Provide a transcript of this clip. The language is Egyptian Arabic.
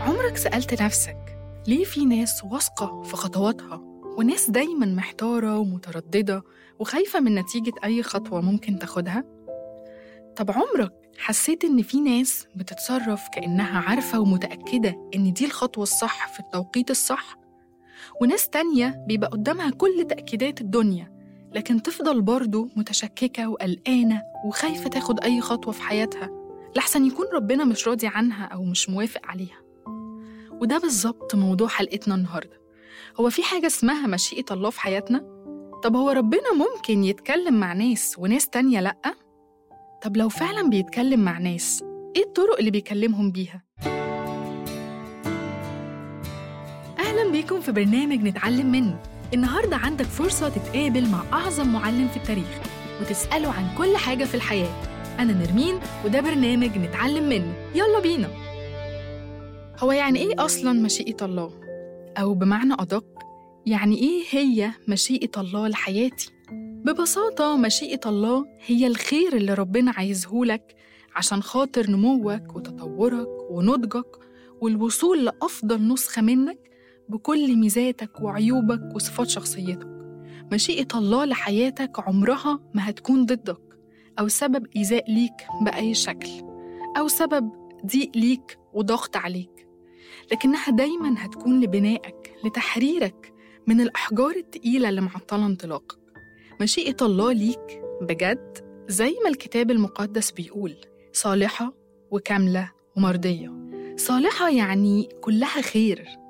عمرك سألت نفسك ليه في ناس واثقة في خطواتها وناس دايما محتارة ومترددة وخايفة من نتيجة أي خطوة ممكن تاخدها؟ طب عمرك حسيت إن في ناس بتتصرف كأنها عارفة ومتأكدة إن دي الخطوة الصح في التوقيت الصح؟ وناس تانية بيبقى قدامها كل تأكيدات الدنيا لكن تفضل برضه متشككة وقلقانة وخايفة تاخد أي خطوة في حياتها لحسن يكون ربنا مش راضي عنها أو مش موافق عليها وده بالظبط موضوع حلقتنا النهاردة هو في حاجة اسمها مشيئة الله في حياتنا؟ طب هو ربنا ممكن يتكلم مع ناس وناس تانية لأ؟ طب لو فعلا بيتكلم مع ناس إيه الطرق اللي بيكلمهم بيها؟ أهلا بيكم في برنامج نتعلم منه النهاردة عندك فرصة تتقابل مع أعظم معلم في التاريخ وتسأله عن كل حاجة في الحياة أنا نرمين وده برنامج نتعلم منه يلا بينا هو يعني إيه أصلا مشيئة الله؟ أو بمعنى أدق يعني إيه هي مشيئة الله لحياتي؟ ببساطة مشيئة الله هي الخير اللي ربنا عايزهولك عشان خاطر نموك وتطورك ونضجك والوصول لأفضل نسخة منك بكل ميزاتك وعيوبك وصفات شخصيتك مشيئة الله لحياتك عمرها ما هتكون ضدك أو سبب إيذاء ليك بأي شكل أو سبب ضيق ليك وضغط عليك لكنها دايما هتكون لبنائك لتحريرك من الأحجار التقيلة اللي معطلة انطلاقك مشيئة الله ليك بجد زي ما الكتاب المقدس بيقول صالحة وكاملة ومرضية صالحة يعني كلها خير